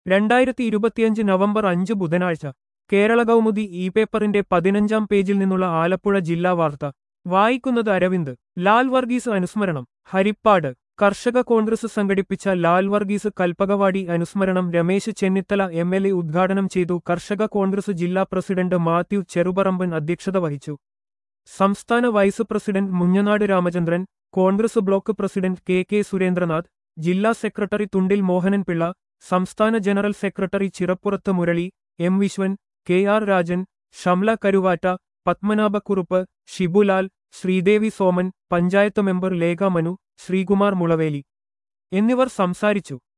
രണ്ടായിരത്തി ഇരുപത്തിയഞ്ച് നവംബർ അഞ്ച് ബുധനാഴ്ച കേരള കൗമുദി ഇ പേപ്പറിന്റെ പതിനഞ്ചാം പേജിൽ നിന്നുള്ള ആലപ്പുഴ ജില്ലാ വാർത്ത വായിക്കുന്നത് അരവിന്ദ് ലാൽ വർഗീസ് അനുസ്മരണം ഹരിപ്പാട് കർഷക കോൺഗ്രസ് സംഘടിപ്പിച്ച ലാൽ വർഗീസ് കൽപ്പകവാടി അനുസ്മരണം Ramesh Chennithala M L A ഉദ്ഘാടനം ചെയ്തു കർഷക കോൺഗ്രസ് ജില്ലാ പ്രസിഡന്റ് മാത്യു ചെറുപറമ്പൻ അധ്യക്ഷത വഹിച്ചു സംസ്ഥാന vice president Munjanad Ramachandran Congress block president K K Surendranath ജില്ലാ സെക്രട്ടറി തുണ്ടിൽ മോഹനൻ പിള്ള സംസ്ഥാന general secretary Chirappurath Murali M Viswan K R Rajan Shamla Karuvatta Padmanabhakurup Shibulal Sreedevi Soman panchayat member Lekha Manu Sreekumar Mulaveli എന്നിവർ സംസാരിച്ചു